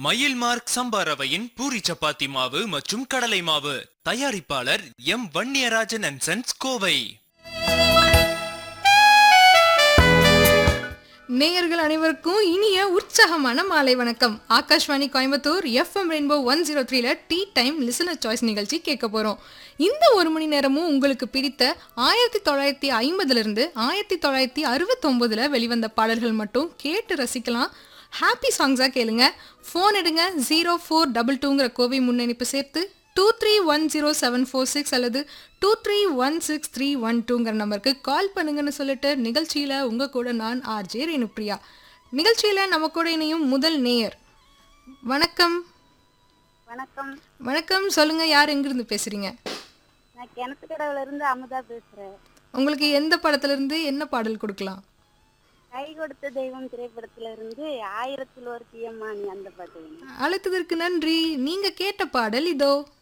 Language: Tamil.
மயில் மார்க் சம்பா ரவையின் பூரி சப்பாத்தி மாவு மற்றும் கடலை மாவு தயாரிப்பாளர் M Vanniyarajan and sons Kovai நேயர்கள் அனைவருக்கும் இனிய உற்சாகமான மாலை வணக்கம் Akashvani Coimbatore FM rainbow one zero த்ரீல டீ டைம் லிசனர் சாய்ஸ் நிகழ்ச்சி கேட்க போகிறோம் இந்த ஒரு மணி நேரமும் உங்களுக்கு பிடித்த ஆயிரத்தி தொள்ளாயிரத்தி ஐம்பதுலேருந்து ஆயிரத்தி தொள்ளாயிரத்தி அறுபத்தொம்போதில் வெளிவந்த பாடல்கள் மட்டும் கேட்டு ரசிக்கலாம் ஹாப்பி சாங்ஸாக கேளுங்க ஃபோன் எடுங்க ஜீரோ ஃபோர் டபுள் டூங்கிற கோவை முன்னணிப்பு சேர்த்து two three one zero seven four six அல்லது two three one six three one டூங்கிற நம்பருக்கு கால் பண்ணுங்கன்னு சொல்லிட்டு நிகழ்ச்சியில் உங்கள் கூட நான் ஆர்ஜே ரேணுப்ரியா நிகழ்ச்சியில் நம்ம கூட இணையும் முதல் நேயர் வணக்கம் வணக்கம் வணக்கம் சொல்லுங்க யார் எங்கிருந்து பேசுறீங்க நான் கிணத்து கடவுல இருந்து அமுதா பேசுறேன் உங்களுக்கு எந்த படத்துல இருந்து என்ன பாடல் கொடுக்கலாம் கை கொடுத்த தெய்வம் திரைப்படத்துல இருந்து ஆயிரத்தில் ஒரு பியம்மா நீ அந்த பாட்டு வேணும் அழைத்ததற்கு நன்றி நீங்க கேட்ட பாடல் இதோ